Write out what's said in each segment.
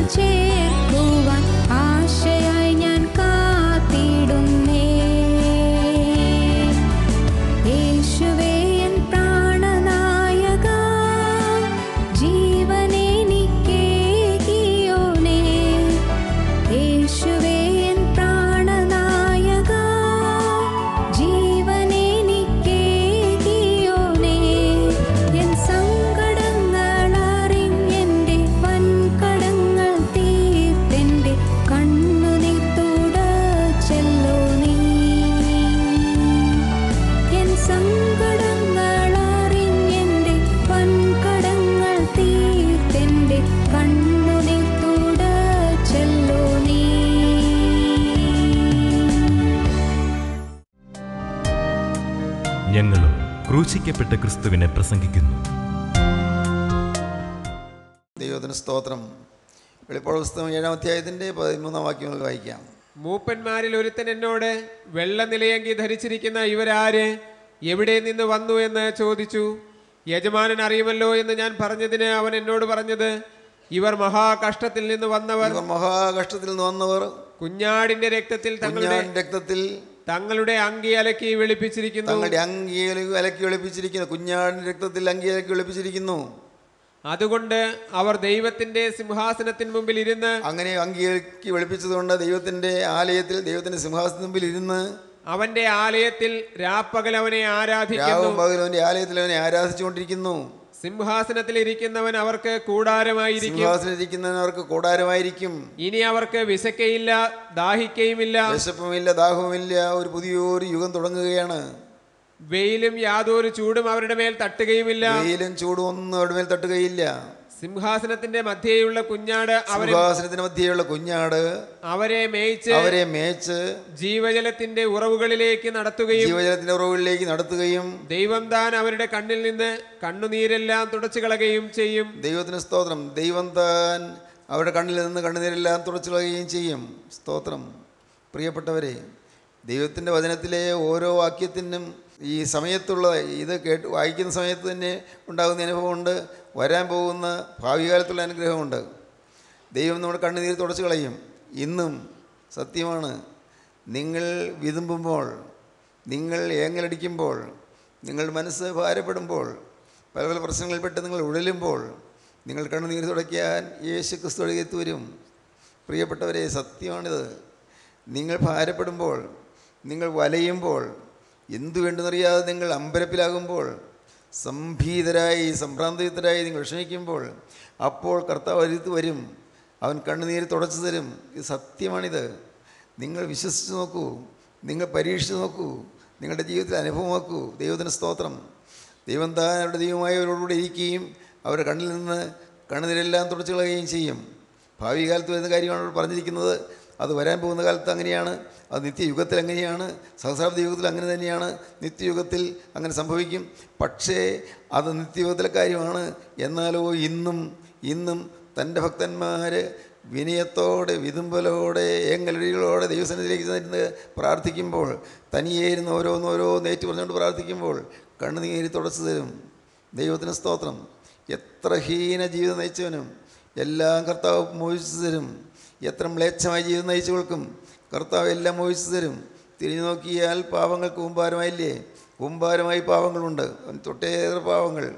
ചേർക്കുവാൻ ആശയായി ഞാൻ കാത്തിടുന്നേ യേശുവേ എൻ പ്രാണനായക ജീവനെനിക്കേകിയോനേ യേശുവേ എൻ പ്രാണനായക ജീവനെനിക്കേകിയോനേ എൻ സങ്കടങ്ങളറിഞ്ഞെൻ്റെ വൻകടങ്ങൾ തീർത്തെൻ്റെ കണ്ണുനീർ തുടച്ചെല്ലോ നീ എൻ സങ്കടങ്ങളറിഞ്ഞെൻ്റെ വൻകടങ്ങൾ തീർത്തെൻ്റെ കണ്ണുനീർ തുടച്ചെല്ലോ നീ ഞങ്ങളും ക്രൂശിക്കപ്പെട്ട ക്രിസ്തുവിനെ പ്രസംഗിക്കുന്നു ദൈവത്തിന് സ്തോത്രം വെളിപ്പാട് പുസ്തകം ഏഴാം അധ്യായത്തിൻ്റെ പതിമൂന്നാം വാക്യങ്ങൾ വായിക്കാം മൂപ്പന്മാരിൽ ഒരുത്തൻ എന്നോട് വെള്ള നിലയങ്കി ധരിച്ചിരിക്കുന്ന ഇവരാര് എവിടെ നിന്ന് വന്നു എന്ന് ചോദിച്ചു യജമാനൻ അറിയുമല്ലോ എന്ന് ഞാൻ പറഞ്ഞതിന് അവൻ എന്നോട് പറഞ്ഞത് ഇവർ മഹാകഷ്ടത്തിൽ നിന്ന് വന്നവർ ഇവർ മഹാകഷ്ടത്തിൽ നിന്ന് വന്നവർ കുഞ്ഞാടിന്റെ രക്തത്തിൽ തങ്ങളുടെ കുഞ്ഞാൻ രക്തത്തിൽ തങ്ങളുടെ അങ്കി അലക്കി വെളുപ്പിച്ചിരിക്കുന്നു തങ്ങളുടെ അങ്കിയിൽ അലക്കി ഒളിപ്പിച്ചിരിക്കുന്നു കുഞ്ഞാടിൻ്റെ രക്തത്തിൽ അങ്കി അലക്കി ഒളിപ്പിച്ചിരിക്കുന്നു അതുകൊണ്ട് അവർ ദൈവത്തിന്റെ സിംഹാസനത്തിന് മുമ്പിൽ ഇരുന്ന് അങ്ങനെ അങ്കിയലക്കി വെളുപ്പിച്ചതുകൊണ്ട് ദൈവത്തിൻ്റെ ആലയത്തിൽ ദൈവത്തിൻ്റെ സിംഹാസനത്തിന് മുമ്പിൽ ഇരുന്ന് അവന്റെ ആലയത്തിൽ രാപ്പകൽ അവനെ ആരാധിക്കുന്നു രാവും പകലും അവൻ്റെ ആലയത്തിൽ അവനെ ആരാധിച്ചുകൊണ്ടിരിക്കുന്നു സിംഹാസനത്തിൽ ഇരിക്കുന്നവൻ അവർക്ക് കൂടാരമായിരിക്കും സിംഹാസനം ഇരിക്കുന്നവർക്ക് കൂടാരമായിരിക്കും ഇനി അവർക്ക് വിശക്കയില്ല ദാഹിക്കയുമില്ല വിശപ്പുമില്ല ദാഹവുമില്ല ഒരു പുതിയൊരു യുഗം തുടങ്ങുകയാണ് വെയിലും യാതൊരു ചൂടും അവരുടെ മേൽ തട്ടുകയുമില്ല വെയിലും ചൂടും ഒന്നും അവിടെ മേൽ തട്ടുകയില്ല സിംഹാസനത്തിന്റെ മധ്യേയുള്ള കുഞ്ഞാട് അവരെ സിംഹാസനത്തിന് മധ്യയുള്ള കുഞ്ഞാട് അവരെ മേയിച്ച് അവരെ മേച്ച് ജീവജലത്തിന്റെ ഉറവുകളിലേക്ക് നടത്തുകയും ജീവജലത്തിന്റെ ഉറവുകളിലേക്ക് നടത്തുകയും ദൈവം താൻ അവരുടെ കണ്ണിൽ നിന്ന് കണ്ണുനീരെല്ലാം തുടച്ചു കളയുകയും ചെയ്യും ദൈവത്തിന് സ്തോത്രം ദൈവം താൻ അവരുടെ കണ്ണിൽ നിന്ന് കണ്ണുനീരെല്ലാം തുടച്ചു കളയുകയും ചെയ്യും സ്തോത്രം പ്രിയപ്പെട്ടവരെ ദൈവത്തിൻ്റെ വചനത്തിലെ ഓരോ വാക്യത്തിനും ഈ സമയത്തുള്ള ഇത് കേട്ട് വായിക്കുന്ന സമയത്ത് തന്നെ ഉണ്ടാകുന്ന അനുഭവമുണ്ട് വരാൻ പോകുന്ന ഭാവി കാലത്തുള്ള അനുഗ്രഹമുണ്ട് ദൈവം നമ്മുടെ കണ്ണുനീർ തുടച്ചു കളയും ഇന്നും സത്യമാണ് നിങ്ങൾ വിതുമ്പുമ്പോൾ നിങ്ങൾ ഏങ്ങലടിക്കുമ്പോൾ നിങ്ങൾ മനസ്സ് ഭാരപ്പെടുമ്പോൾ പല പല പ്രശ്നങ്ങളിൽപ്പെട്ട് നിങ്ങൾ ഉഴലുമ്പോൾ നിങ്ങൾ കണ്ണുനീർ തുടയ്ക്കാൻ യേശു ക്രിസ്തു അടുത്ത് വരും പ്രിയപ്പെട്ടവരെ സത്യമാണിത് നിങ്ങൾ ഭാരപ്പെടുമ്പോൾ നിങ്ങൾ വലയുമ്പോൾ എന്തു വേണ്ടെന്നറിയാതെ നിങ്ങൾ അമ്പരപ്പിലാകുമ്പോൾ സംഭീതരായി സംഭ്രാന്തയുക്തരായി നിങ്ങൾ വിഷമിക്കുമ്പോൾ അപ്പോൾ കർത്താവ് അടുത്ത് വരും അവൻ കണ്ണുനീര് തുടച്ചു തരും ഇത് സത്യമാണിത് നിങ്ങൾ വിശ്വസിച്ച് നോക്കൂ നിങ്ങൾ പരീക്ഷിച്ച് നോക്കൂ നിങ്ങളുടെ ജീവിതത്തിൽ അനുഭവം നോക്കൂ ദൈവത്തിന് സ്തോത്രം ദൈവം താൻ അവരുടെ ദൈവമായവരോടുകൂടി ഇരിക്കുകയും അവരുടെ കണ്ണിൽ നിന്ന് കണ്ണുനീരെല്ലാം തുടച്ചു കളയുകയും ചെയ്യും ഭാവി കാലത്ത് വരുന്ന കാര്യമാണ് ഇവിടെ പറഞ്ഞിരിക്കുന്നത് അത് വരാൻ പോകുന്ന കാലത്ത് അങ്ങനെയാണ് അത് നിത്യയുഗത്തിൽ അങ്ങനെയാണ് സഹസ്രാബ്ദ യുഗത്തിൽ അങ്ങനെ തന്നെയാണ് നിത്യയുഗത്തിൽ അങ്ങനെ സംഭവിക്കും പക്ഷേ അത് നിത്യയുഗത്തിലെ കാര്യമാണ് എന്നാലോ ഇന്നും ഇന്നും തൻ്റെ ഭക്തന്മാർ വിനയത്തോടെ വിതുമ്പലോടെ ഏങ്ങലടികളോടെ ദൈവസന്നിധിയിലേക്ക് ചെന്ന് പ്രാർത്ഥിക്കുമ്പോൾ തനിയേരുന്ന് ഓരോന്നോരോന്ന് ഏറ്റു പറഞ്ഞുകൊണ്ട് പ്രാർത്ഥിക്കുമ്പോൾ കണ്ണുനീര് തുടച്ചു തരും ദൈവത്തിന് സ്തോത്രം എത്ര ഹീന ജീവിതം നയിച്ചവനും എല്ലാം കർത്താവ് മോഹിച്ചു തരും എത്ര മ്ലേച്ഛമായ ജീവിതം നയിച്ചവൾക്കും കർത്താവ് എല്ലാം മോഹിച്ചു തരും തിരിഞ്ഞു നോക്കിയാൽ പാവങ്ങൾക്ക് കുമ്പാരമായില്ലേ കുമ്പാരമായി പാവങ്ങളുണ്ട് അവൻ തൊട്ടേറെ പാവങ്ങൾ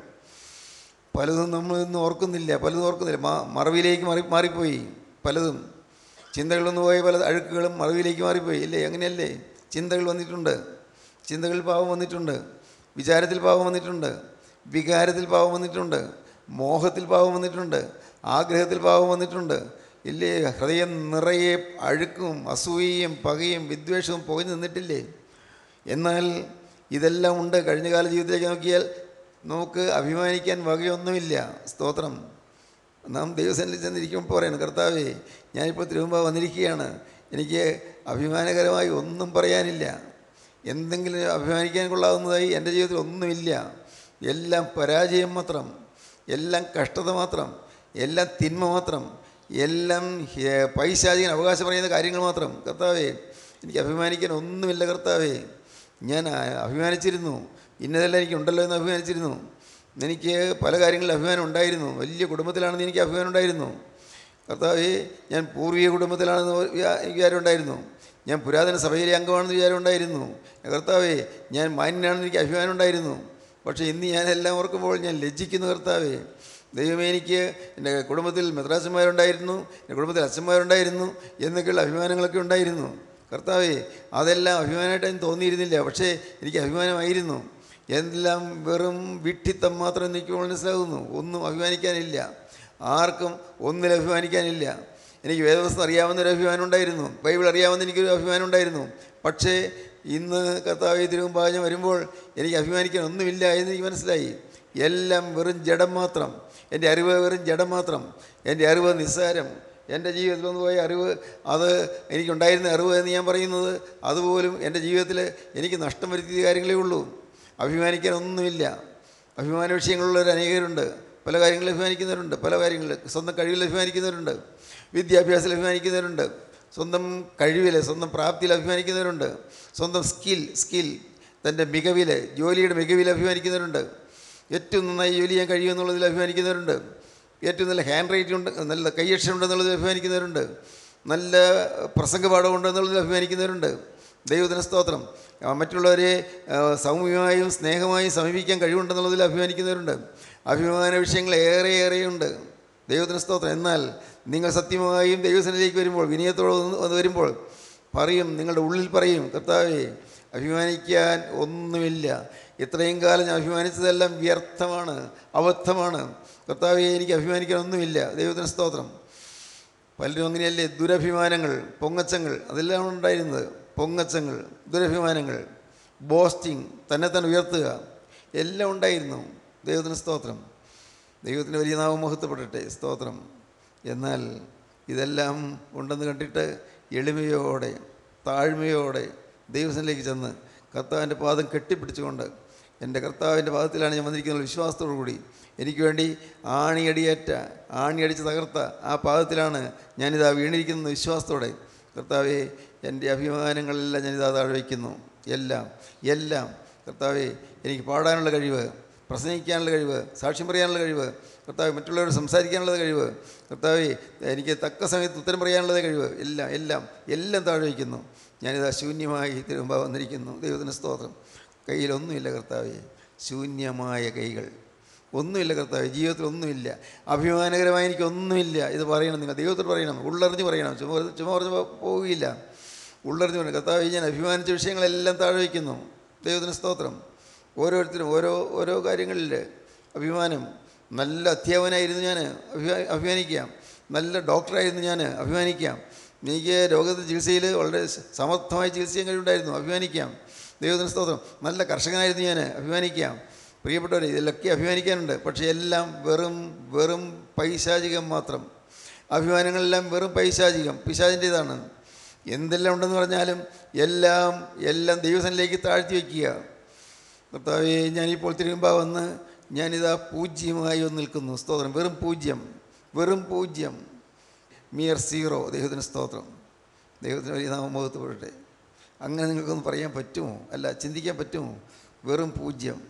പലതും നമ്മൾ ഇന്ന് ഓർക്കുന്നില്ല പലതും ഓർക്കുന്നില്ല മാ മറവിയിലേക്ക് മാറി മാറിപ്പോയി പലതും ചിന്തകളൊന്നും പോയ പല അഴുക്കുകളും മറവിയിലേക്ക് മാറിപ്പോയി ഇല്ലേ അങ്ങനെയല്ലേ ചിന്തകൾ വന്നിട്ടുണ്ട് ചിന്തകളിൽ പാവം വന്നിട്ടുണ്ട് വിചാരത്തിൽ പാവം വന്നിട്ടുണ്ട് വികാരത്തിൽ പാവം വന്നിട്ടുണ്ട് മോഹത്തിൽ പാവം വന്നിട്ടുണ്ട് ആഗ്രഹത്തിൽ പാവം വന്നിട്ടുണ്ട് ഇല്ലേ ഹൃദയം നിറയെ അഴുക്കും അസൂയയും പകയും വിദ്വേഷവും പുകഞ്ഞു നിന്നിട്ടില്ലേ എന്നാൽ ഇതെല്ലാം ഉണ്ട് കഴിഞ്ഞ കാല ജീവിതത്തിലേക്ക് നോക്കിയാൽ നമുക്ക് അഭിമാനിക്കാൻ വകയൊന്നുമില്ല സ്തോത്രം നാം ദൈവസന്നിധി ചെന്നിരിക്കുമ്പോൾ പറയണം കർത്താവേ ഞാനിപ്പോൾ തിരുമുമ്പ വന്നിരിക്കുകയാണ് എനിക്ക് അഭിമാനകരമായി ഒന്നും പറയാനില്ല എന്തെങ്കിലും അഭിമാനിക്കാൻ കൊള്ളാവുന്നതായി എൻ്റെ ജീവിതത്തിൽ ഒന്നുമില്ല എല്ലാം പരാജയം മാത്രം എല്ലാം കഷ്ടത മാത്രം എല്ലാം തിന്മ മാത്രം എല്ലാം ഹേ- പൈശാചികൻ അവകാശം പറയുന്ന കാര്യങ്ങൾ മാത്രം കർത്താവേ എനിക്ക് അഭിമാനിക്കാൻ ഒന്നുമില്ല കർത്താവേ ഞാൻ ആ- അഭിമാനിച്ചിരുന്നു ഇന്നതെല്ലാം എനിക്കുണ്ടല്ലോ എന്ന് അഭിമാനിച്ചിരുന്നു എനിക്ക് പല കാര്യങ്ങളിൽ അഭിമാനം ഉണ്ടായിരുന്നു വലിയ കുടുംബത്തിലാണെന്ന് എനിക്ക് അഭിമാനം ഉണ്ടായിരുന്നു കർത്താവേ ഞാൻ പൂർവീയ കുടുംബത്തിലാണെന്ന് വിചാ- വിചാരം ഉണ്ടായിരുന്നു ഞാൻ പുരാതന സഭയിലെ അംഗമാണെന്ന് വിചാരം ഉണ്ടായിരുന്നു കർത്താവേ ഞാൻ മാന്യനാണെന്ന് എനിക്ക് അഭിമാനം ഉണ്ടായിരുന്നു പക്ഷേ ഇന്ന് ഞാൻ എല്ലാം ഓർക്കുമ്പോൾ ഞാൻ ലജ്ജിക്കുന്നു കർത്താവേ ദൈവമേ എനിക്ക് എൻ്റെ കുടുംബത്തിൽ മെത്രാസന്മാരുണ്ടായിരുന്നു എൻ്റെ കുടുംബത്തിൽ അച്ഛന്മാരുണ്ടായിരുന്നു എന്നൊക്കെയുള്ള അഭിമാനങ്ങളൊക്കെ ഉണ്ടായിരുന്നു കർത്താവേ അതെല്ലാം അഭിമാനമായിട്ട് എനിക്ക് തോന്നിയിരുന്നില്ല പക്ഷേ എനിക്ക് അഭിമാനമായിരുന്നു എല്ലാം വെറും വിഡ്ഢിത്തം മാത്രം എനിക്ക് മനസ്സിലാകുന്നു ഒന്നും അഭിമാനിക്കാനില്ല ആർക്കും ഒന്നിൽ അഭിമാനിക്കാനില്ല എനിക്ക് വേദവസ്തു അറിയാവുന്നൊരു അഭിമാനം ഉണ്ടായിരുന്നു ബൈബിൾ അറിയാവുന്ന എനിക്കൊരു അഭിമാനം ഉണ്ടായിരുന്നു പക്ഷേ ഇന്ന് കർത്താവ് തിരുമുമ്പാഞ്ഞ് വരുമ്പോൾ എനിക്ക് അഭിമാനിക്കാൻ ഒന്നുമില്ല എന്ന് എനിക്ക് മനസ്സിലായി എല്ലാം വെറും ജഡം മാത്രം എൻ്റെ അറിവ് വെറും ജഡം മാത്രം എൻ്റെ അറിവ് നിസ്സാരം എൻ്റെ ജീവിതത്തിൽ വന്നു പോയ അറിവ് അത് എനിക്കുണ്ടായിരുന്ന അറിവ് എന്ന് ഞാൻ പറയുന്നത് അതുപോലും എൻ്റെ ജീവിതത്തിൽ എനിക്ക് നഷ്ടം വരുത്തിയ കാര്യങ്ങളേ ഉള്ളൂ അഭിമാനിക്കാൻ ഒന്നുമില്ല അഭിമാന വിഷയങ്ങളുള്ളവർ അനേകരുണ്ട് പല കാര്യങ്ങളിൽ അഭിമാനിക്കുന്നവരുണ്ട് പല കാര്യങ്ങളിൽ സ്വന്തം കഴിവിൽ അഭിമാനിക്കുന്നവരുണ്ട് വിദ്യാഭ്യാസത്തിൽ അഭിമാനിക്കുന്നവരുണ്ട് സ്വന്തം കഴിവിൽ സ്വന്തം പ്രാപ്തിയിൽ അഭിമാനിക്കുന്നവരുണ്ട് സ്വന്തം സ്കിൽ സ്കിൽ തൻ്റെ മികവിൽ ജോലിയുടെ മികവിൽ അഭിമാനിക്കുന്നവരുണ്ട് ഏറ്റവും നന്നായി ജോലി ചെയ്യാൻ കഴിയുമെന്നുള്ളതിൽ അഭിമാനിക്കുന്നവരുണ്ട് ഏറ്റവും നല്ല ഹാൻഡ് റൈറ്റിംഗ് ഉണ്ട് നല്ല കൈയക്ഷരം ഉണ്ടെന്നുള്ളതിൽ അഭിമാനിക്കുന്നവരുണ്ട് നല്ല പ്രസംഗപാഠം ഉണ്ടെന്നുള്ളതിൽ അഭിമാനിക്കുന്നവരുണ്ട് ദൈവത്തിന് സ്തോത്രം ആ, മറ്റുള്ളവരെ ആ, സൗമ്യമായും സ്നേഹമായും സമീപിക്കാൻ കഴിവുണ്ടെന്നുള്ളതിൽ അഭിമാനിക്കുന്നവരുണ്ട് അഭിമാന വിഷയങ്ങൾ ഏറെ ഏറെയുണ്ട് ദൈവത്തിന് സ്തോത്രം എന്നാൽ നിങ്ങൾ സത്യമായും ദൈവസനിലേക്ക് വരുമ്പോൾ വിനയത്തോടെ വന്ന് വന്ന് വരുമ്പോൾ പറയും നിങ്ങളുടെ ഉള്ളിൽ പറയും കർത്താവേ അഭിമാനിക്കാൻ ഒന്നുമില്ല ഇത്രയും കാലം ഞാൻ അഭിമാനിച്ചതെല്ലാം വ്യർത്ഥമാണ് അബദ്ധമാണ് കർത്താവെ എനിക്ക് അഭിമാനിക്കാൻ ഒന്നുമില്ല ദൈവത്തിന് സ്തോത്രം പലരും അങ്ങനെയല്ലേ ദുരഭിമാനങ്ങൾ പൊങ്ങച്ചങ്ങൾ അതെല്ലാം ഉണ്ടായിരുന്നത് പൊങ്ങച്ചങ്ങൾ ദുരഭിമാനങ്ങൾ ബോസ്റ്റിംഗ് തന്നെ തന്നെ ഉയർത്തുക എല്ലാം ഉണ്ടായിരുന്നു ദൈവത്തിന് സ്തോത്രം ദൈവത്തിൻ്റെ വലിയ നാമം മഹത്വപ്പെടട്ടെ സ്തോത്രം എന്നാൽ ഇതെല്ലാം ഉണ്ടെന്ന് കണ്ടിട്ട് എളിമയോടെ താഴ്മയോടെ ദൈവത്തിലേക്ക് ചെന്ന് കർത്താവിൻ്റെ പാദം കെട്ടിപ്പിടിച്ചുകൊണ്ട് എൻ്റെ കർത്താവിൻ്റെ പാദത്തിലാണ് ഞാൻ വന്നിരിക്കുന്നത് വിശ്വാസത്തോടു കൂടി എനിക്ക് വേണ്ടി ആണിയടിയേറ്റ ആണിയടിച്ച് തകർത്ത ആ പാദത്തിലാണ് ഞാനിതാ വീണിരിക്കുന്നത് വിശ്വാസത്തോടെ കർത്താവെ എൻ്റെ അഭിമാനങ്ങളെല്ലാം ഞാനിതാ താഴെ വയ്ക്കുന്നു എല്ലാം എല്ലാം കർത്താവെ എനിക്ക് പാടാനുള്ള കഴിവ് പ്രസംഗിക്കാനുള്ള കഴിവ് സാക്ഷ്യം പറയാനുള്ള കഴിവ് കർത്താവ് മറ്റുള്ളവരോട് സംസാരിക്കാനുള്ള കഴിവ് കർത്താവെ എനിക്ക് തക്ക സമയത്ത് ഉത്തരം പറയാനുള്ള കഴിവ് എല്ലാം എല്ലാം എല്ലാം താഴെ വയ്ക്കുന്നു ഞാനിതാ ശൂന്യമായി തിരുമ്പ വന്നിരിക്കുന്നു ദൈവത്തിന് സ്തോത്രം കയ്യിലൊന്നുമില്ല കർത്താവെ ശൂന്യമായ കൈകൾ ഒന്നുമില്ല കർത്താവ് ജീവിതത്തിൽ ഒന്നുമില്ല അഭിമാനകരമായി എനിക്കൊന്നുമില്ല ഇത് പറയണം നിങ്ങൾ ദൈവത്തോട് പറയണം ഉള്ളറിഞ്ഞ് പറയണം ചുമ വെറുതെ- ചുമ പറഞ്ഞ് പോ- പോവുകയില്ല ഉള്ളറിഞ്ഞ് പറയണം കർത്താവ് ഞാൻ അഭിമാനിച്ച വിഷയങ്ങളെല്ലാം താഴെ വയ്ക്കുന്നു ദൈവത്തിന് സ്തോത്രം ഓരോരുത്തരും ഓരോ ഓരോ കാര്യങ്ങളിൽ അഭിമാനം നല്ല അധ്യാപകനായിരുന്നു ഞാൻ അഭിമാ അഭിമാനിക്കാം നല്ല ഡോക്ടറായിരുന്നു ഞാൻ അഭിമാനിക്കാം എനിക്ക് രോഗത്തെ ചികിത്സയിൽ വളരെ സമർത്ഥമായി ചികിത്സ ചെയ്യാൻ കഴിവുണ്ടായിരുന്നു അഭിമാനിക്കാം ദൈവത്തിന് സ്തോത്രം നല്ല കർഷകനായിരുന്നു ഞാൻ അഭിമാനിക്കാം പ്രിയപ്പെട്ടവരെ ഇതിലൊക്കെ അഭിമാനിക്കാനുണ്ട് പക്ഷേ എല്ലാം വെറും വെറും പൈശാചികം മാത്രം അഭിമാനങ്ങളെല്ലാം വെറും പൈശാചികം പിശാചിൻ്റേതാണ് എന്തെല്ലാം ഉണ്ടെന്ന് പറഞ്ഞാലും എല്ലാം എല്ലാം ദൈവസനിലേക്ക് താഴ്ത്തി വയ്ക്കുക കർത്താവെ ഞാനിപ്പോൾ തിരുമ്പ വന്ന് ഞാനിതാ പൂജ്യമായി ഒന്ന് നിൽക്കുന്നു സ്തോത്രം വെറും പൂജ്യം വെറും പൂജ്യം മിയർ സീറോ ദൈവത്തിന് സ്തോത്രം ദൈവത്തിന് വലിയ നാമം മുഖത്തുപെടട്ടെ അങ്ങനെ നിങ്ങൾക്കൊന്ന് പറയാൻ പറ്റുമോ അല്ല ചിന്തിക്കാൻ പറ്റുമോ വെറും പൂജ്യം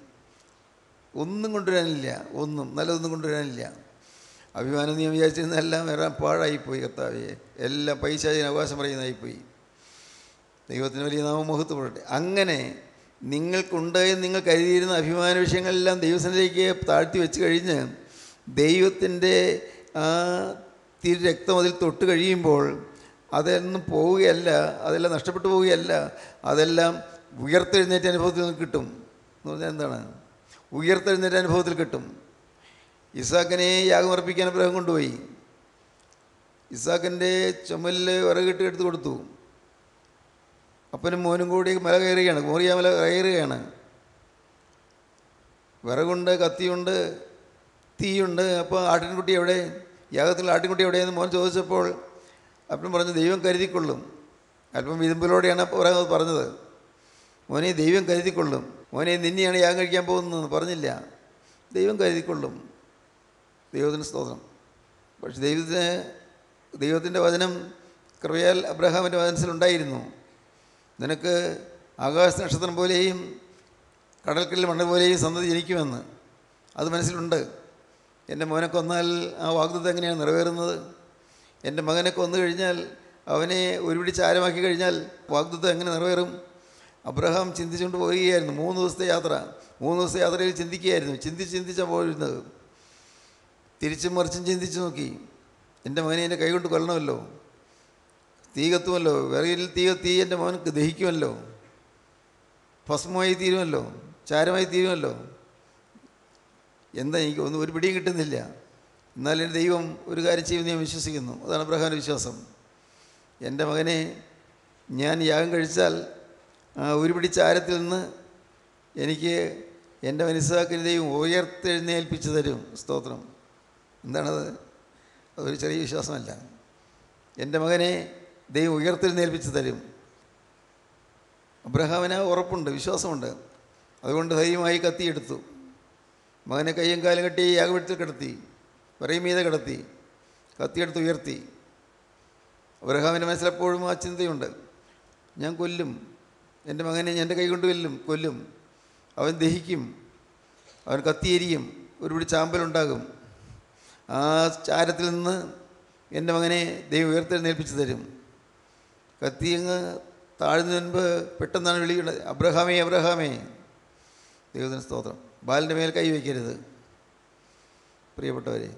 ഒന്നും കൊണ്ടുവരാനില്ല ഒന്നും നല്ലതൊന്നും കൊണ്ടുവരാനില്ല അഭിമാനം നീ വിചാരിച്ചിരുന്നെല്ലാം വരാൻ പാഴായിപ്പോയി കർത്താവെ എല്ലാം പൈശാചിന് അവകാശം പറയുന്നതായിപ്പോയി ദൈവത്തിന് വലിയ നാമം മുഖത്തുപെടട്ടെ അങ്ങനെ നിങ്ങൾക്കുണ്ട് എന്ന് നിങ്ങൾ കരുതിയിരുന്ന അഭിമാന വിഷയങ്ങളെല്ലാം ദൈവത്തിലേക്ക് താഴ്ത്തി വെച്ച് കഴിഞ്ഞ് ദൈവത്തിൻ്റെ ആ തിരു രക്തം അതിൽ തൊട്ട് കഴിയുമ്പോൾ അതൊന്നും പോവുകയല്ല അതെല്ലാം നഷ്ടപ്പെട്ടു പോവുകയല്ല അതെല്ലാം ഉയർത്തെഴുന്നേറ്റ അനുഭവത്തിൽ നിന്ന് കിട്ടും എന്ന് പറഞ്ഞാൽ എന്താണ് ഉയർത്തെഴുന്നേറ്റ അനുഭവത്തിൽ കിട്ടും ഇസാക്കിനെ യാഗമർപ്പിക്കാൻ അബ്രഹം കൊണ്ടുപോയി ഇസാക്കിൻ്റെ ചുമലിൽ വിറകിട്ട് എടുത്ത് കൊടുത്തു അപ്പനും മോനും കൂടി മല കയറുകയാണ് മോറിയ മല കയറുകയാണ് വിറകുണ്ട് കത്തിയുണ്ട് തീയുണ്ട് അപ്പോൾ ആട്ടിൻകുട്ടി എവിടെ യാഗത്തിൽ ആട്ടിൻകുട്ടി എവിടെയെന്ന് മോൻ ചോദിച്ചപ്പോൾ അപ്പൻ പറഞ്ഞു ദൈവം കരുതിക്കൊള്ളും അല്പം വിതുമ്പിലൂടെയാണ് അപ്പോൾ പറയാൻ പറഞ്ഞത് മോനെ ദൈവം കരുതിക്കൊള്ളും മോനെ നിന്നെയാണ് യാഗം കഴിക്കാൻ പോകുന്നതെന്ന് പറഞ്ഞില്ല ദൈവം കരുതിക്കൊള്ളും ദൈവത്തിന് സ്തോത്രം പക്ഷെ ദൈവത്തിന് ദൈവത്തിൻ്റെ വചനം കൃപയാൽ അബ്രഹാമിൻ്റെ മനസ്സിലുണ്ടായിരുന്നു നിനക്ക് ആകാശ നക്ഷത്രം പോലെയും കടൽക്കല്ലിൽ മണ്ണ് പോലെയും സന്തതി ജനിക്കുമെന്ന് അത് മനസ്സിലുണ്ട് എൻ്റെ മോനെ കൊന്നാൽ ആ വാഗ്ദത്തം എങ്ങനെയാണ് നിറവേറുന്നത് എൻ്റെ മകനെ കൊന്നു കഴിഞ്ഞാൽ അവനെ ഒരുപിടി ചാരമാക്കി കഴിഞ്ഞാൽ വാഗ്ദത്വം എങ്ങനെ നിറവേറും അബ്രഹാം ചിന്തിച്ചുകൊണ്ട് പോവുകയായിരുന്നു മൂന്ന് ദിവസത്തെ യാത്ര മൂന്ന് ദിവസത്തെ യാത്രയിൽ ചിന്തിക്കുകയായിരുന്നു ചിന്തിച്ച് ചിന്തിച്ചാണ് പോയിരുന്നത് തിരിച്ചും മറിച്ചും ചിന്തിച്ച് നോക്കി എൻ്റെ മകനെ എൻ്റെ കൈകൊണ്ട് കൊല്ലണമല്ലോ തീ കത്തുമല്ലോ വിറയിൽ തീ തീ എൻ്റെ മകനക്ക് ദഹിക്കുമല്ലോ ഭസ്മമായി തീരുമല്ലോ ചാരമായി തീരുമല്ലോ എന്താ എനിക്ക് ഒന്നും ഒരു പിടിയും കിട്ടുന്നില്ല എന്നാൽ എൻ്റെ ദൈവം ഒരു കാര്യം ചെയ്യുമെന്ന് ഞാൻ വിശ്വസിക്കുന്നു അതാണ് അബ്രഹാമിൻ്റെ വിശ്വാസം എൻ്റെ മകനെ ഞാൻ യാഗം കഴിച്ചാൽ ആ ഒരു പിടി ചാരത്തിൽ നിന്ന് എനിക്ക് എൻ്റെ മനസ്സാക്കിന് ദൈവം ഉയർത്തെഴുന്നേൽപ്പിച്ച് തരും സ്തോത്രം എന്താണത് അതൊരു ചെറിയ വിശ്വാസമല്ല എൻ്റെ മകനെ ദൈവം ഉയർത്തെഴുന്നേൽപ്പിച്ച് തരും അബ്രഹാമിന് ആ ഉറപ്പുണ്ട് വിശ്വാസമുണ്ട് അതുകൊണ്ട് ധൈര്യമായി കത്തിയെടുത്തു മകനെ കയ്യും കാലും കെട്ടി യാഗപീഠത്തിൽ കിടത്തി പറയും മീതെ കിടത്തി കത്തിയെടുത്ത് ഉയർത്തി അബ്രഹാമിൻ്റെ മനസ്സിലെപ്പോഴും ആ ചിന്തയുണ്ട് ഞാൻ കൊല്ലും എൻ്റെ മകനെ എൻ്റെ കൈ കൊണ്ട് കൊല്ലും കൊല്ലും അവൻ ദഹിക്കും അവൻ കത്തിയെരിയും ഒരു പിടി ചാമ്പലുണ്ടാകും ആ ചാരത്തിൽ നിന്ന് എൻ്റെ മകനെ ദൈവം ഉയർത്തെഴുന്നേൽപ്പിച്ച് തരും കത്തിയങ്ങ് താഴ്ന്നതിന് മുൻപ് പെട്ടെന്നാണ് വിളിക്കുന്നത് അബ്രഹാമേ അബ്രഹാമേ ദൈവത്തിന് സ്തോത്രം ബാലിൻ്റെ മേൽ കൈ വയ്ക്കരുത് പ്രിയപ്പെട്ടവരെ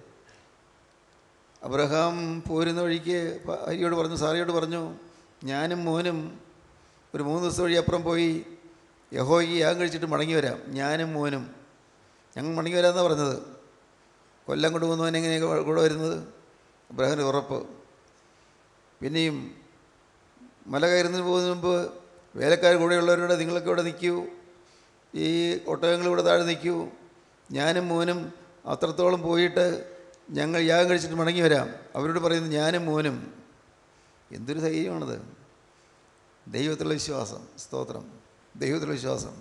അബ്രഹാം പോരുന്ന വഴിക്ക് ഭാര്യയോട് പറഞ്ഞു സാറിയോട് പറഞ്ഞു ഞാനും മോനും ഒരു മൂന്ന് ദിവസം വഴി അപ്പുറം പോയി യഹോയ്ക്ക് യാഗം കഴിച്ചിട്ട് മടങ്ങി വരാം ഞാനും മോനും ഞങ്ങൾ മടങ്ങി വരാമെന്നാണ് പറഞ്ഞത് കൊല്ലം കൊണ്ട് പോകുന്നവൻ എങ്ങനെയാണ് കൂടെ വരുന്നത് അബ്രഹാമിന് ഉറപ്പ് പിന്നെയും മല കയറുന്നതിന് പോകുന്നതിന് മുമ്പ് വേലക്കാർ കൂടെയുള്ളവരോട് നിങ്ങളൊക്കെ ഇവിടെ നിൽക്കൂ ഈ ഒട്ടകങ്ങൾ ഇവിടെ താഴെ നിൽക്കൂ ഞാനും മോനും അത്രത്തോളം പോയിട്ട് ഞങ്ങൾ യാഗം കഴിച്ചിട്ട് മടങ്ങി വരാം അവരോട് പറയുന്നത് ഞാനും മോനും എന്തൊരു ധൈര്യമാണത് ദൈവത്തിലുള്ള വിശ്വാസം സ്തോത്രം ദൈവത്തിലുള്ള വിശ്വാസം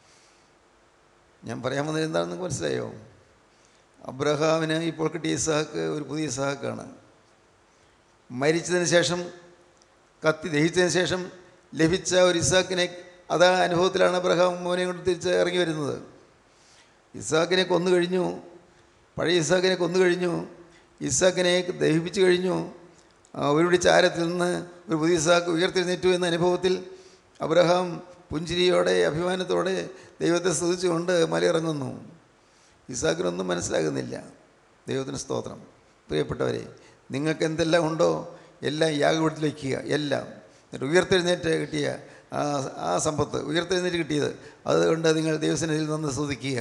ഞാൻ പറയാൻ വന്നത് എന്താണെന്ന് നിങ്ങൾക്ക് മനസ്സിലായോ അബ്രഹാമിന് ഇപ്പോൾ കിട്ടിയ ഇസാക്ക് ഒരു പുതിയ ഇസാക്കാണ് മരിച്ചതിന് ശേഷം കത്തി ദഹിച്ചതിന് ശേഷം ലഭിച്ച ഒരു ഇസാക്കിനെ അതാ അനുഭവത്തിലാണ് അബ്രഹാം മോനെ കൊണ്ട് തിരിച്ച് ഇറങ്ങി വരുന്നത് ഇസാക്കിനെ കൊന്നു കഴിഞ്ഞു പഴയ ഇസാക്കിനെ കൊന്നു കഴിഞ്ഞു ഇസാക്കിനെ ദഹിപ്പിച്ചു കഴിഞ്ഞു ആ ഒരുപിടി ചാരത്തിൽ നിന്ന് ഒരു പുതിയ ഇസാക്ക് ഉയർത്തെഴുന്നേറ്റു എന്ന അനുഭവത്തിൽ അബ്രഹാം പുഞ്ചിരിയോടെ അഭിമാനത്തോടെ ദൈവത്തെ സ്തുതിച്ചുകൊണ്ട് മലയിറങ്ങുന്നു ഇസാക്കിനൊന്നും മനസ്സിലാകുന്നില്ല ദൈവത്തിന് സ്തോത്രം പ്രിയപ്പെട്ടവരെ നിങ്ങൾക്ക് എന്തെല്ലാം ഉണ്ടോ എല്ലാം യാഗപീഠത്തിൽ വയ്ക്കുക എല്ലാം എന്നിട്ട് ഉയർത്തെഴുന്നേറ്റ് കിട്ടിയ ആ ആ സമ്പത്ത് ഉയർത്തെഴുന്നേറ്റ് കിട്ടിയത് അതുകൊണ്ട് നിങ്ങൾ ദൈവസന്നിധിയിൽ നിന്ന് സ്തുതിക്കുക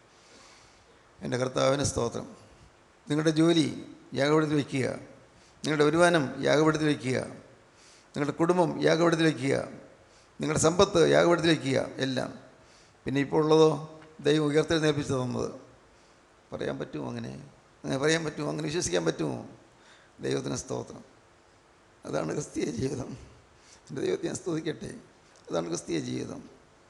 എൻ്റെ കർത്താവിന് സ്തോത്രം നിങ്ങളുടെ ജോലി യാഗപീഠത്തിൽ വയ്ക്കുക നിങ്ങളുടെ വരുമാനം യാഗപീഠത്തിൽ വയ്ക്കുക നിങ്ങളുടെ കുടുംബം യാഗപീഠത്തിൽ വയ്ക്കുക നിങ്ങളുടെ സമ്പത്ത് യാഗപീഠത്തിൽ വയ്ക്കുക എല്ലാം പിന്നെ ഇപ്പോൾ ഉള്ളതോ ദൈവം ഉയർത്തെഴുന്നേൽപ്പിച്ച് തന്നത് പറയാൻ പറ്റുമോ അങ്ങനെ അങ്ങനെ പറയാൻ പറ്റുമോ അങ്ങനെ വിശ്വസിക്കാൻ പറ്റുമോ ദൈവത്തിന് സ്തോത്രം അതാണ് ക്രിസ്തീയ ജീവിതം എൻ്റെ ദൈവത്തെ ഞാൻ സ്തുതിക്കട്ടെ അതാണ് ക്രിസ്തീയ ജീവിതം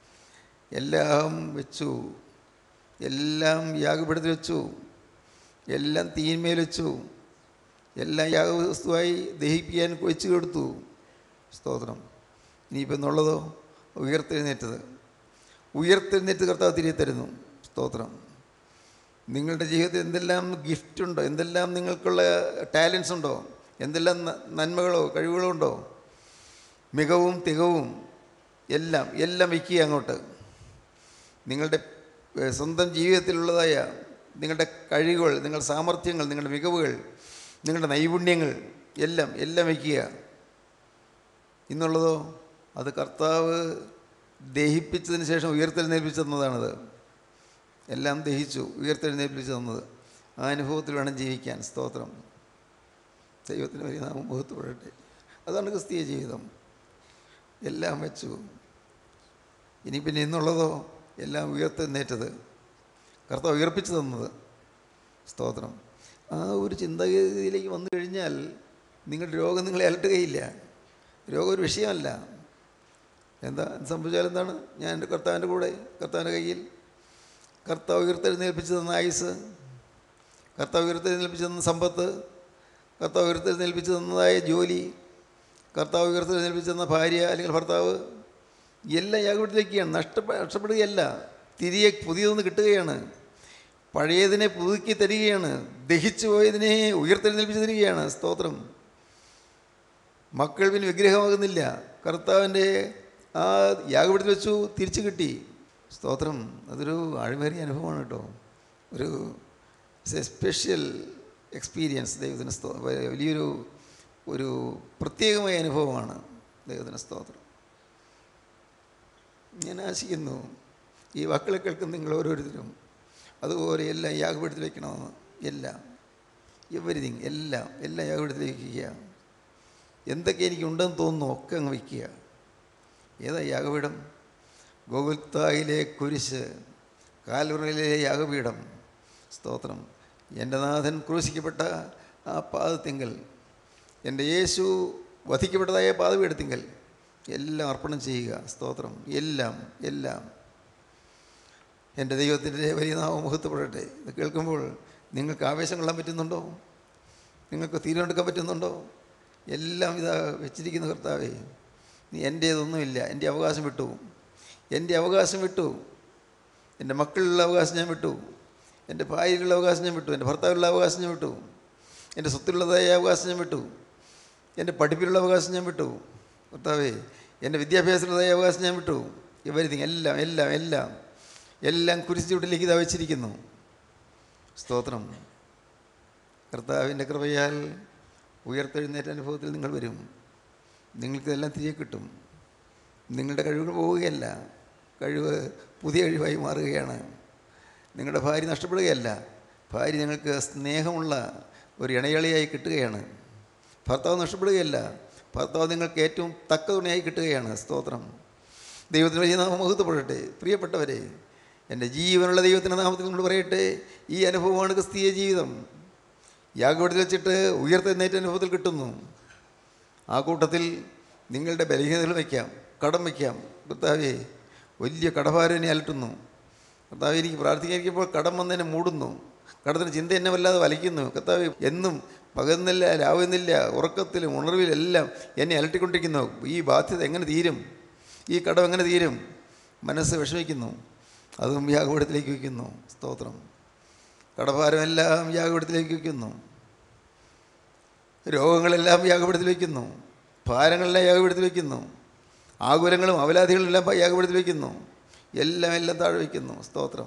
എല്ലാം വെച്ചു എല്ലാം യാഗപീഠത്തിൽ വെച്ചു എല്ലാം തീന്മേൽ വെച്ചു എല്ലാം യാഗവസ്തുവായി ദഹിപ്പിക്കാൻ വെച്ച് കൊടുത്തു സ്തോത്രം ഇനിയിപ്പോൾ എന്നുള്ളതോ ഉയർത്തെഴുന്നേറ്റത് ഉയർത്തെഴുന്നേറ്റ് കർത്താവ് തിരികെ തരുന്നു സ്തോത്രം നിങ്ങളുടെ ജീവിതത്തിൽ എന്തെല്ലാം ഗിഫ്റ്റ് ഉണ്ടോ എന്തെല്ലാം നിങ്ങൾക്കുള്ള ടാലൻസ് ഉണ്ടോ എന്തെല്ലാം ന- നന്മകളോ കഴിവുകളോ ഉണ്ടോ മികവും തികവും എല്ലാം എല്ലാം വയ്ക്കുക അങ്ങോട്ട് നിങ്ങളുടെ ഏഹ്, സ്വന്തം ജീവിതത്തിലുള്ളതായ നിങ്ങളുടെ കഴിവുകൾ നിങ്ങളുടെ സാമർഥ്യങ്ങൾ നിങ്ങളുടെ മികവുകൾ നിങ്ങളുടെ നൈപുണ്യങ്ങൾ എല്ലാം എല്ലാം വയ്ക്കുക ഇന്നുള്ളതോ അത് കർത്താവ് ദഹിപ്പിച്ചതിന് ശേഷം ഉയർത്തെഴുന്നേൽപ്പിച്ച് തന്നതാണത് എല്ലാം ദഹിച്ചു ഉയർത്തെഴുന്നേൽപ്പിച്ച് തന്നത് ആ അനുഭവത്തിൽ വേണം ജീവിക്കാൻ സ്തോത്രം ദൈവത്തിന് വലിയ നാമം ബോധപ്പെടട്ടെ അതാണ് ക്രിസ്തീയ ജീവിതം എല്ലാം വെച്ചു ഇനി പിന്നെ ഇന്നുള്ളതോ എല്ലാം ഉയർത്തെഴുന്നേറ്റത് കർത്താവ് ഉയർപ്പിച്ചു തന്നത് സ്തോത്രം ആ ഒരു ചിന്താഗതിയിലേക്ക് വന്നു കഴിഞ്ഞാൽ നിങ്ങളുടെ രോഗം നിങ്ങളെ അലട്ടുകയില്ല രോഗം ഒരു വിഷയമല്ല എന്താ സംഭവിച്ചാൽ എന്താണ് ഞാൻ എൻ്റെ കർത്താവിൻ്റെ കൂടെ കർത്താവിൻ്റെ കയ്യിൽ കർത്താവ് ഉയർത്തെഴുന്നേൽപ്പിച്ച് തന്ന ആയുസ് കർത്താവ് ഉയർത്തെഴുന്നേൽപ്പിച്ച് തന്ന സമ്പത്ത് കർത്താവ് ഉയർത്തെഴുന്നേൽപ്പിച്ച് തന്നതായ ജോലി കർത്താവ് ഉയർത്തെഴുന്നേൽപ്പിച്ച് തന്ന ഭാര്യ അല്ലെങ്കിൽ ഭർത്താവ് എല്ലാം യാഗപീഠത്തിലേക്കാണ് നഷ്ടപ്പെ നഷ്ടപ്പെടുകയല്ല തിരികെ പുതിയതൊന്ന് കിട്ടുകയാണ് പഴയതിനെ പുതുക്കി തരികയാണ് ദഹിച്ചു പോയതിനെ ഉയർത്തെഴുന്നേൽപ്പിച്ച് തരികയാണ് സ്തോത്രം മക്കൾ പിന്നെ വിഗ്രഹമാകുന്നില്ല കർത്താവിൻ്റെ ആ യാഗപീഠത്തിൽ വെച്ചു തിരിച്ചു കിട്ടി സ്തോത്രം അതൊരു ആഴ്മേറിയ അനുഭവമാണ് കേട്ടോ ഒരു സ്പെഷ്യൽ എക്സ്പീരിയൻസ് ദൈവത്തിന് സ്തോ വലിയൊരു ഒരു പ്രത്യേകമായ അനുഭവമാണ് ദൈവത്തിന് സ്തോത്രം ഞാൻ ആശിക്കുന്നു ഈ വാക്കുകളെ കേൾക്കുന്ന നിങ്ങൾ ഓരോരുത്തരും അതുപോലെ എല്ലാം യാഗപീഠത്തിൽ വയ്ക്കണമെന്ന് എല്ലാം എവരിതിങ് എല്ലാം എല്ലാം യാഗപീഠത്തിൽ വയ്ക്കുക എന്തൊക്കെ എനിക്കുണ്ടെന്ന് തോന്നുന്നു ഒക്കെ അങ്ങ് വയ്ക്കുക ഏതാ യാഗപീഠം ഗോകുൽത്തായിലെ കുരിശ് കാൽവറയിലെ യാഗപീഠം സ്തോത്രം എൻ്റെ നാഥൻ ക്രൂശിക്കപ്പെട്ട ആ പാദത്തിങ്കൽ എൻ്റെ യേശു വധിക്കപ്പെട്ടതായ പാദപീഠത്തിങ്കൽ എല്ലാം അർപ്പണം ചെയ്യുക സ്തോത്രം എല്ലാം എല്ലാം എൻ്റെ ദൈവത്തിൻ്റെ വലിയ നാമം മുഹത്വപ്പെടട്ടെ ഇത് കേൾക്കുമ്പോൾ നിങ്ങൾക്ക് ആവേശം കൊള്ളാൻ പറ്റുന്നുണ്ടോ നിങ്ങൾക്ക് തീരുമാനമെടുക്കാൻ പറ്റുന്നുണ്ടോ എല്ലാം ഇതാ വെച്ചിരിക്കുന്ന കർത്താവേ നീ എൻ്റേതൊന്നുമില്ല എൻ്റെ അവകാശം വിട്ടു എൻ്റെ അവകാശം വിട്ടു എൻ്റെ മക്കളിലുള്ള അവകാശം ഞാൻ വിട്ടു എൻ്റെ ഭാര്യയിലുള്ള അവകാശം ഞാൻ വിട്ടു എൻ്റെ ഭർത്താവിലുള്ള അവകാശം ഞാൻ വിട്ടു എൻ്റെ സ്വത്തിലുള്ളതായ അവകാശം ഞാൻ വിട്ടു എൻ്റെ പഠിപ്പിലുള്ള അവകാശം ഞാൻ വിട്ടു കർത്താവേ എൻ്റെ വിദ്യാഭ്യാസത്തിലുള്ളതായ അവകാശം ഞാൻ വിട്ടു എവരിതിങ് എല്ലാം എല്ലാം എല്ലാം എല്ലാം കുരിശുചൂട്ടിലേക്ക് ഇതാ വെച്ചിരിക്കുന്നു സ്തോത്രം കർത്താവിൻ്റെ കൃപയാൽ ഉയർത്തെഴുന്നേറ്റ അനുഭവത്തിൽ നിങ്ങൾ വരും നിങ്ങൾക്കിതെല്ലാം തിരികെ കിട്ടും നിങ്ങളുടെ കഴിവുകൾ പോവുകയല്ല കഴിവ് പുതിയ കഴിവായി മാറുകയാണ് നിങ്ങളുടെ ഭാര്യ നഷ്ടപ്പെടുകയല്ല ഭാര്യ നിങ്ങൾക്ക് സ്നേഹമുള്ള ഒരു ഇണയാളിയായി കിട്ടുകയാണ് ഭർത്താവ് നഷ്ടപ്പെടുകയല്ല ഭർത്താവ് നിങ്ങൾക്ക് ഏറ്റവും തക്ക തുണയായി കിട്ടുകയാണ് സ്തോത്രം ദൈവത്തിന് വലിയ നാമം മഹത്വപ്പെടട്ടെ പ്രിയപ്പെട്ടവരെ എൻ്റെ ജീവനുള്ള ദൈവത്തിൻ്റെ നാമത്തിൽ നമ്മൾ പറയട്ടെ ഈ അനുഭവമാണ് ക്രിസ്തീയ ജീവിതം യാഗപീഠത്തിൽ വെച്ചിട്ട് ഉയർത്തെഴുന്നേറ്റ അനുഭവത്തിൽ കിട്ടുന്നു ആ കൂട്ടത്തിൽ നിങ്ങളുടെ ബലഹീനതകൾ വയ്ക്കാം കടം വയ്ക്കാം കർത്താവേ വലിയ കടഭാരം എന്നെ അലട്ടുന്നു കർത്താവ് എനിക്ക് പ്രാർത്ഥിക്കാതിരിക്കുമ്പോൾ കടം വന്നതിനെ മൂടുന്നു കടത്തിന് ചിന്ത എന്നെ വല്ലാതെ വലയ്ക്കുന്നു കർത്താവ് എന്നും പകർന്നില്ല രാവുന്നില്ല ഉറക്കത്തിലും ഉണർവിലും എല്ലാം എന്നെ അലട്ടിക്കൊണ്ടിരിക്കുന്നു ഈ ബാധ്യത എങ്ങനെ തീരും ഈ കടം എങ്ങനെ തീരും മനസ്സ് വിഷമിക്കുന്നു അതും യാഗപീഠത്തിലേക്ക് വയ്ക്കുന്നു സ്തോത്രം കടഭാരമെല്ലാം യാഗപീഠത്തിലേക്ക് വയ്ക്കുന്നു രോഗങ്ങളെല്ലാം യാഗപീഠത്തിൽ വയ്ക്കുന്നു ഭാരങ്ങളെല്ലാം യാഗപീഠത്തിൽ വയ്ക്കുന്നു ആകുലങ്ങളും അവലാധികളെല്ലാം യാഗപീഠത്തിൽ വയ്ക്കുന്നു എല്ലാം എല്ലാം താഴെ വയ്ക്കുന്നു സ്തോത്രം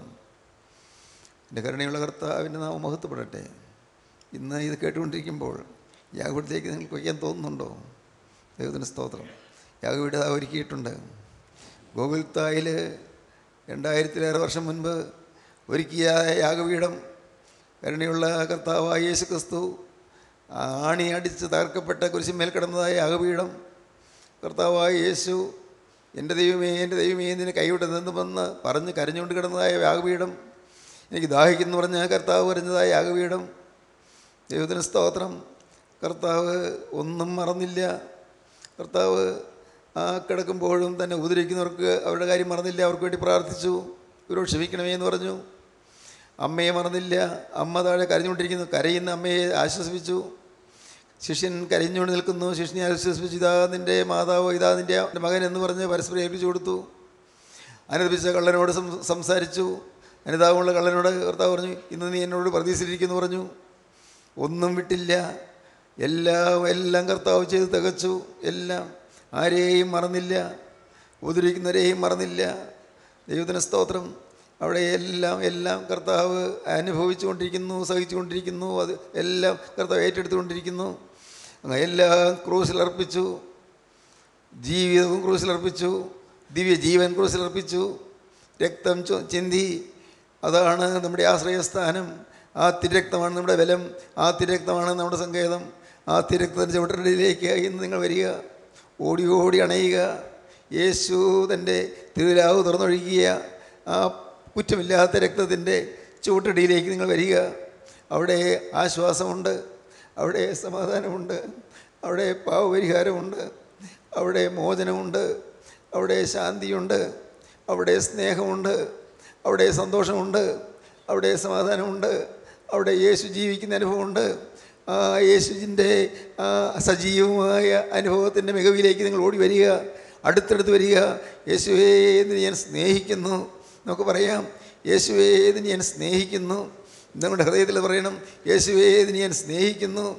എൻ്റെ കരുണയുള്ള കർത്താവിൻ്റെ നാമം മഹത്വപ്പെടട്ടെ ഇന്ന് ഇത് കേട്ടുകൊണ്ടിരിക്കുമ്പോൾ യാഗപീഠത്തിലേക്ക് നിങ്ങൾക്ക് വയ്ക്കാൻ തോന്നുന്നുണ്ടോ ദൈവത്തിൻ്റെ സ്തോത്രം യാഗപീഠ ഒരുക്കിയിട്ടുണ്ട് ഗോകുൽത്തായിൽ രണ്ടായിരത്തിലേറെ വർഷം മുൻപ് ഒരുക്കിയ യാഗപീഠം കരുണയുള്ള കർത്താവായ യേശു ക്രിസ്തു ആണി അടിച്ച് തകർക്കപ്പെട്ട കുരിശിന്മേൽ കിടന്നതായ യാഗപീഠം കർത്താവായ യേശു എൻ്റെ ദൈവമേ എൻ്റെ ദൈവമേ നിന്നെ കൈവിട്ട് നിന്നുമെന്ന് പറഞ്ഞ് കരഞ്ഞുകൊണ്ട് കിടന്നതായ യാഗപീഠം എനിക്ക് ദാഹിക്കുന്നു പറഞ്ഞ കർത്താവ് പറഞ്ഞതായ യാഗപീഠം ദൈവത്തിന് സ്തോത്രം കർത്താവ് ഒന്നും മറന്നില്ല കർത്താവ് ആ കിടക്കുമ്പോഴും തന്നെ ഉപദ്രവിക്കുന്നവർക്ക് അവരുടെ കാര്യം മറന്നില്ല അവർക്ക് വേണ്ടി പ്രാർത്ഥിച്ചു ഇവരോട് ക്ഷമിക്കണമേ എന്ന് പറഞ്ഞു അമ്മയെ മറന്നില്ല അമ്മ താഴെ കരഞ്ഞുകൊണ്ടിരിക്കുന്നു കരയുന്ന അമ്മയെ ആശ്വസിപ്പിച്ചു ശിഷ്യൻ കരഞ്ഞുകൊണ്ട് നിൽക്കുന്നു ശിഷ്യനെ ആശ്വസിപ്പിച്ചു ഇതാ നിൻ്റെ മാതാവ് ഇതാ നിൻ്റെ മകൻ എന്ന് പറഞ്ഞ് പരസ്പരം ഏൽപ്പിച്ചു കൊടുത്തു അനുദപിച്ച കള്ളനോട് സം- സംസാരിച്ചു അനുതാപമുള്ള കള്ളനോട് കർത്താവ് പറഞ്ഞു ഇന്ന് നീ എന്നോട് പ്രതീക്ഷിച്ചിരിക്കുന്നു പറഞ്ഞു ഒന്നും വിട്ടില്ല എല്ലാം എല്ലാം കർത്താവ് ചെയ്ത് തികച്ചു എല്ലാം ആരെയും മറന്നില്ല ഉപദ്രവിക്കുന്നവരെയും മറന്നില്ല ദൈവത്തിന് സ്തോത്രം അവിടെ എല്ലാം എല്ലാം കർത്താവ് അനുഭവിച്ചുകൊണ്ടിരിക്കുന്നു സഹിച്ചുകൊണ്ടിരിക്കുന്നു അത് എല്ലാം കർത്താവ് ഏറ്റെടുത്തുകൊണ്ടിരിക്കുന്നു അങ്ങ് എല്ലാം ക്രൂസിലർപ്പിച്ചു ജീവിതവും ക്രൂസിലർപ്പിച്ചു ദിവ്യ ജീവൻ ക്രൂസിലർപ്പിച്ചു രക്തം ചൊ- ചിന്തി അതാണ് നമ്മുടെ ആശ്രയസ്ഥാനം ആ തിരക്തമാണ് നമ്മുടെ ബലം ആ തിരക്തമാണ് നമ്മുടെ സങ്കേതം ആ തിരക്തത്തിൻ്റെ ചുവട്ടടിയിലേക്ക് ഇന്ന് നിങ്ങൾ വരിക ഓടി ഓടി അണയുക യേശു തൻ്റെ തിരുരാവ് തുറന്നൊഴുകിയ ആ കുറ്റമില്ലാത്ത രക്തത്തിൻ്റെ ചുവട്ടടിയിലേക്ക് നിങ്ങൾ വരിക അവിടെ ആശ്വാസമുണ്ട് അവിടെ സമാധാനമുണ്ട് അവിടെ പാവപരിഹാരമുണ്ട് അവിടെ മോചനമുണ്ട് അവിടെ ശാന്തിയുണ്ട് അവിടെ സ്നേഹമുണ്ട് അവിടെ സന്തോഷമുണ്ട് അവിടെ സമാധാനമുണ്ട് അവിടെ യേശു ജീവിക്കുന്ന അനുഭവമുണ്ട് ആ യേശുവിൻ്റെ ആ സജീവമായ അനുഭവത്തിൻ്റെ മികവിലേക്ക് നിങ്ങൾ ഓടി വരിക അടുത്തടുത്ത് വരിക യേശുവേ എന്ന് ഞാൻ സ്നേഹിക്കുന്നു നമുക്ക് പറയാം യേശുവേ എന്ന് ഞാൻ സ്നേഹിക്കുന്നു നിങ്ങളുടെ ഹൃദയത്തിൽ പറയണം യേശുവേ എന്ന് ഞാൻ സ്നേഹിക്കുന്നു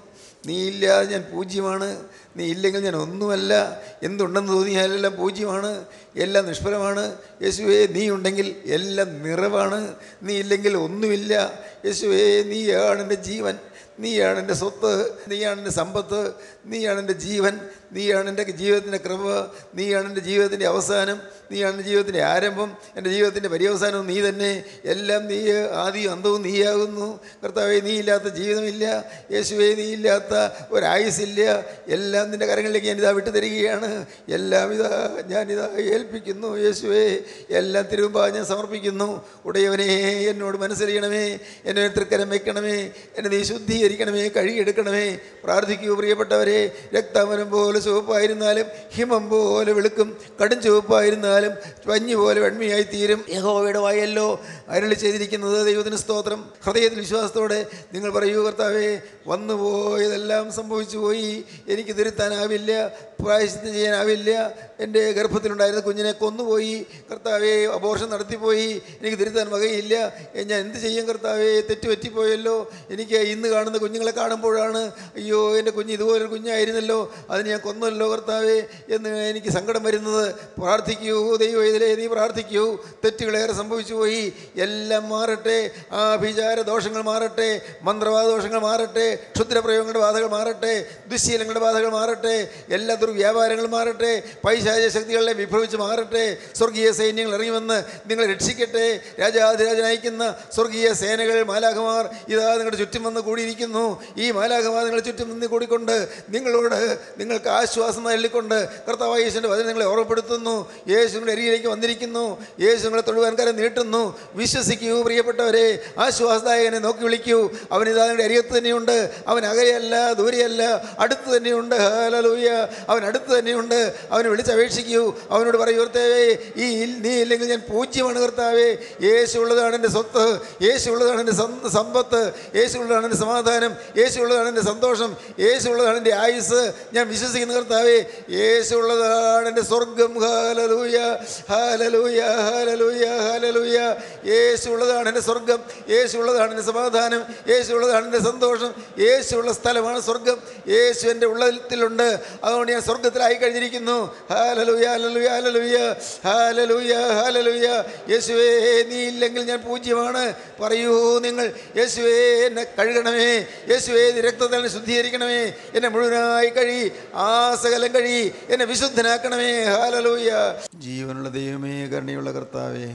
നീ ഇല്ലാതെ ഞാൻ പൂജ്യമാണ് നീ ഇല്ലെങ്കിൽ ഞാൻ ഒന്നുമല്ല എന്തുണ്ടെന്ന് തോന്നിയാലെല്ലാം പൂജ്യമാണ് എല്ലാം നിഷ്ഫലമാണ് യേശുവേ നീ ഉണ്ടെങ്കിൽ എല്ലാം നിറവാണ് നീ ഇല്ലെങ്കിൽ ഒന്നുമില്ല യേശുവേ നീയാണ് എൻ്റെ ജീവൻ നീയാണ് എൻ്റെ സ്വത്ത് നീയാണ് എൻ്റെ സമ്പത്ത് നീയാണ് എൻ്റെ ജീവൻ നീയാണ് എൻ്റെ ജീവിതത്തിൻ്റെ കൃപ നീയാണ് എൻ്റെ ജീവിതത്തിൻ്റെ അവസാനം നീയാണ് എൻ്റെ ജീവിതത്തിൻ്റെ ആരംഭം എൻ്റെ ജീവിതത്തിൻ്റെ പര്യവസാനവും നീ തന്നെ എല്ലാം നീ ആദ്യവും അന്തവും നീയാകുന്നു കർത്താവെ നീ ഇല്ലാത്ത ജീവിതമില്ല യേശുവെ നീ ഇല്ലാത്ത ഒരായുസില്ല എല്ലാം നിൻ്റെ കരങ്ങളിലേക്ക് ഞാനിതാ വിട്ടു തരികയാണ് എല്ലാം ഇതാ ഞാനിതാ ഏൽപ്പിക്കുന്നു യേശുവെ എല്ലാം തിരുമ്പാ ഞാൻ സമർപ്പിക്കുന്നു ഉടയവനെ എന്നോട് മനസ്സിലിയണമേ എന്നെ തൃക്കരം വെക്കണമേ എന്നെ നീ ശുദ്ധീകരിക്കണമേ കഴുകിയെടുക്കണമേ പ്രാർത്ഥിക്കൂ പ്രിയപ്പെട്ടവരെ രക്തമനം പോലെ ചുവപ്പായിരുന്നാലും ഹിമം പോലെ വെളുക്കും കടും ചുവപ്പായിരുന്നാലും പഞ്ഞു പോലെ വെണ്മയായി തീരും യഹോവയുടെ വായല്ലോ അരളി ചെയ്തിരിക്കുന്നത് ദൈവത്തിന് സ്തോത്രം ഹൃദയത്തിൽ വിശ്വാസത്തോടെ നിങ്ങൾ പറയൂ കർത്താവേ വന്നു പോയതെല്ലാം സംഭവിച്ചു പോയി എനിക്ക് തിരുത്താനാവില്ല പ്രായശ്ചിത്തം ചെയ്യാനാവില്ല എൻ്റെ ഗർഭത്തിലുണ്ടായിരുന്ന കുഞ്ഞിനെ കൊന്നുപോയി കർത്താവെ അബോർഷൻ നടത്തിപ്പോയി എനിക്ക് തിരുത്താൻ വകയില്ല ഏ, ഞാൻ എന്ത് ചെയ്യും കർത്താവെ തെറ്റ് പറ്റിപ്പോയല്ലോ എനിക്ക് ഇന്ന് കാണുന്ന കുഞ്ഞുങ്ങളെ കാണുമ്പോഴാണ് അയ്യോ എൻ്റെ കുഞ്ഞ് ഇതുപോലൊരു കുഞ്ഞായിരുന്നല്ലോ അതിന് ഞാൻ കൊന്നല്ലോ കർത്താവെ എന്ന് എനിക്ക് സങ്കടം വരുന്നത് പ്രാർത്ഥിക്കൂ ദൈവം ഇതിലെ നീ പ്രാർത്ഥിക്കൂ തെറ്റുകളേറെ സംഭവിച്ചു പോയി എല്ലാം മാറട്ടെ ആ വിചാര ദോഷങ്ങൾ മാറട്ടെ മന്ത്രവാദ ദോഷങ്ങൾ മാറട്ടെ ക്ഷുദ്രപ്രയോഗങ്ങളുടെ ബാധകൾ മാറട്ടെ ദുശ്ശീലങ്ങളുടെ ബാധകൾ മാറട്ടെ എല്ലാ ദുർവ്യാപാരങ്ങളും മാറട്ടെ പൈശാച ശക്തികളെ വിഭവിച്ച് മാറട്ടെ സ്വർഗീയ സൈന്യങ്ങൾ ഇറങ്ങി വന്ന് നിങ്ങളെ രക്ഷിക്കട്ടെ രാജാധിരാജൻ അയക്കുന്ന സ്വർഗീയ സേനകൾ മാലാഖമാർ ഇതാ നിങ്ങളുടെ ചുറ്റും വന്ന് കൂടിയിരിക്കുന്നു ഈ മാലാഖമാർ നിങ്ങളുടെ ചുറ്റും നിന്ന് കൂടിക്കൊണ്ട് നിങ്ങളോട് നിങ്ങൾക്ക് ആശ്വാസം നൽകിക്കൊണ്ട് കർത്താവ് യേശുവിൻ്റെ വചനം നിങ്ങളെ ഓർമ്മപ്പെടുത്തുന്നു യേശു നിങ്ങളുടെ അരികിലേക്ക് വന്നിരിക്കുന്നു യേശു നിങ്ങളെ തൊഴുവാൻകാരെ നീട്ടുന്നു വിശ്വസിക്കൂ പ്രിയപ്പെട്ടവരെ ആശ്വാസദായകനെ നോക്കി വിളിക്കൂ അവൻ ഇതാ നിങ്ങളുടെ അരികത്ത് തന്നെയുണ്ട് അവൻ അകലെയല്ല ദൂരെയല്ല അടുത്ത് തന്നെയുണ്ട് ഹാലലൂയ അവൻ അടുത്ത് തന്നെയുണ്ട് അവനെ വിളിച്ചപേക്ഷിക്കൂ അവനോട് പറയൂ കർത്താവേ ഈ ഇൽ- നീ ഇല്ലെങ്കിൽ ഞാൻ പൂജ്യമാണ് കർത്താവേ യേശു ഉള്ളതാണ് എൻ്റെ സ്വത്ത് യേശു ഉള്ളതാണ് എൻ്റെ സ്വന്തം സമ്പത്ത് യേശു ഉള്ളതാണ് എൻ്റെ സമാധാനം യേശു ഉള്ളതാണ് എൻ്റെ സന്തോഷം യേശു ഉള്ളതാണ് എൻ്റെ ആയുസ് ഞാൻ വിശ്വസിക്കുന്ന കർത്താവേ യേശു ഉള്ളതാണ് എൻ്റെ സ്വർഗം hallelujah hallelujah hallelujah hallelujah Yeshu ഉള്ളതാണ് എൻ്റെ സ്വർഗം യേശു ഉള്ളതാണ് എൻ്റെ സമാധാനം യേശു ഉള്ളതാണ് എൻ്റെ സന്തോഷം യേശു ഉള്ള സ്ഥലമാണ് സ്വർഗം യേശു എൻ്റെ ഉള്ളത്തിലുണ്ട് അതുകൊണ്ട് ഞാൻ സ്വർഗത്തിലായി കഴിഞ്ഞിരിക്കുന്നു hallelujah hallelujah hallelujah hallelujah hallelujah യേശുവേ നീ ഇല്ലെങ്കിൽ ഞാൻ പൂജ്യമാണ് പറയൂ നിങ്ങൾ യേശുവേ എന്നെ കഴുകണമേ യേശുവേ നീ രക്തത്തിൽ എന്നെ ശുദ്ധീകരിക്കണമേ എന്നെ മുഴുവനായി കഴി ആ സകലം കഴി എന്നെ വിശുദ്ധനാക്കണമേ ഹാലലൂയ ജീവനുള്ള ദൈവമേ കരുണയുള്ള കർത്താവേ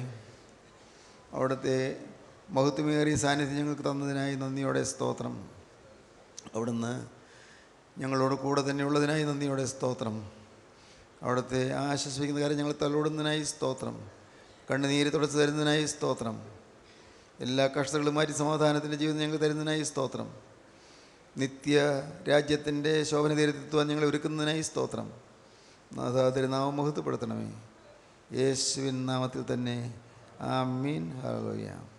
അവിടുത്തെ മഹത്വമേറിയ സാന്നിധ്യം ഞങ്ങൾക്ക് തന്നതിനായി നന്ദിയോടെ സ്തോത്രം അവിടുന്ന് ഞങ്ങളോട് കൂടെ തന്നെ ഉള്ളതിനായി നന്ദിയോടെ സ്തോത്രം അവിടുത്തെ ആശ്വസിപ്പിക്കുന്ന കാര്യം ഞങ്ങൾ തലോടുന്നതിനായി സ്തോത്രം കണ്ണുനീര് തുടച്ച് തരുന്നതിനായി സ്തോത്രം എല്ലാ കഷ്ടതകളും മാറ്റി സമാധാനത്തിൻ്റെ ജീവിതം ഞങ്ങൾക്ക് തരുന്നതിനായി സ്തോത്രം നിത്യ രാജ്യത്തിൻ്റെ ശോഭന തീരത്തെത്തുവാൻ ഞങ്ങളെ ഒരുക്കുന്നതിനായി സ്തോത്രം നാഥാ തിരുനാമം മഹത്വപ്പെടുത്തണമേ യേശുവിൻ നാമത്തിൽ തന്നെ ആമീൻ ഹല്ലേലൂയ